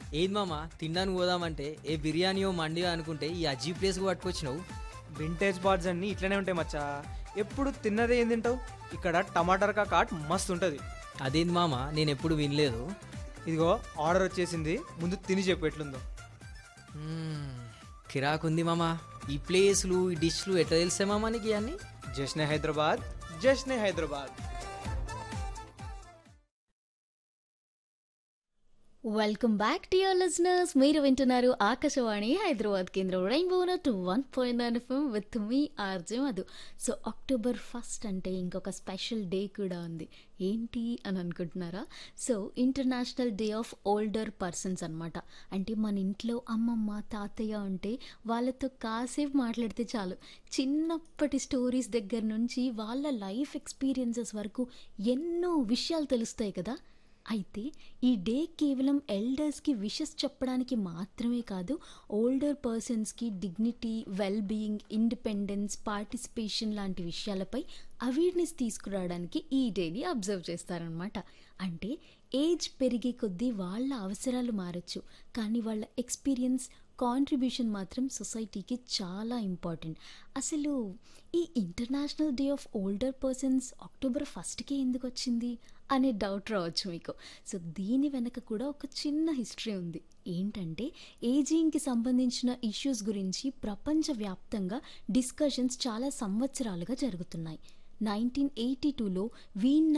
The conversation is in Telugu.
ఏది మామ తినడానికి పోదామంటే ఏ బిర్యానీయో మండియో అనుకుంటే ఈ అజీ ప్లేస్కి పట్టుకొచ్చినావు వింటేజ్ బార్స్ అన్నీ ఇట్లనే ఉంటాయి మచ్చా ఎప్పుడు తిన్నదే ఏం తింటావు ఇక్కడ టమాటర్ కాట్ మస్తు ఉంటుంది అదేంది మామ నేను ఎప్పుడు వినలేదు ఇదిగో ఆర్డర్ వచ్చేసింది ముందు తిని చెప్పు ఎట్లుందో మ్మ్, కిరాకుంది మామ ఈ ప్లేస్లు ఈ డిష్లు ఎట్లా తెలిసే మామ నీకు ఇవన్నీ Jashne Hyderabad Jashne Hyderabad welcome back to your listeners మీరు వింటున్నారు ఆకాశవాణి హైదరాబాద్ కేంద్రం rainbow two one point nine FM with me RJ Madhu so October first అంటే ఇంకొక స్పెషల్ డే కూడా ఉంది ఏంటి అని అనుకుంటున్నారా so international day of older persons అనమాట అంటే మన ఇంట్లో అమ్మమ్మ తాతయ్య ఉంటే వాళ్ళతో కాసేపు మాట్లాడితే చాలు చిన్నప్పటి స్టోరీస్ దగ్గర నుంచి వాళ్ళ లైఫ్ ఎక్స్పీరియన్సెస్ వరకు ఎన్నో విషయాలు తెలుస్తాయి కదా అయితే ఈ డే కేవలం ఎల్డర్స్కి విషెస్ చెప్పడానికి మాత్రమే కాదు ఓల్డర్ పర్సన్స్కి dignity well being independence participation లాంటి విషయాలపై అవేర్నెస్ తీసుకురావడానికి ఈ డేని అబ్జర్వ్ చేస్తారనమాట అంటే ఏజ్ పెరిగే కొద్దీ వాళ్ళ అవసరాలు మారచ్చు కానీ వాళ్ళ ఎక్స్పీరియన్స్ కాంట్రిబ్యూషన్ మాత్రం సొసైటీకి చాలా ఇంపార్టెంట్ అసలు ఈ international day of older persons October ఫస్ట్కే ఎందుకు వచ్చింది అనే డౌట్ రావచ్చు మీకు సో దీని వెనక కూడా ఒక చిన్న హిస్టరీ ఉంది ఏంటంటే ఏజింగ్కి సంబంధించిన ఇష్యూస్ గురించి ప్రపంచవ్యాప్తంగా డిస్కషన్స్ చాలా సంవత్సరాలుగా జరుగుతున్నాయి నైన్టీన్ ఎయిటీ టూలో వీన్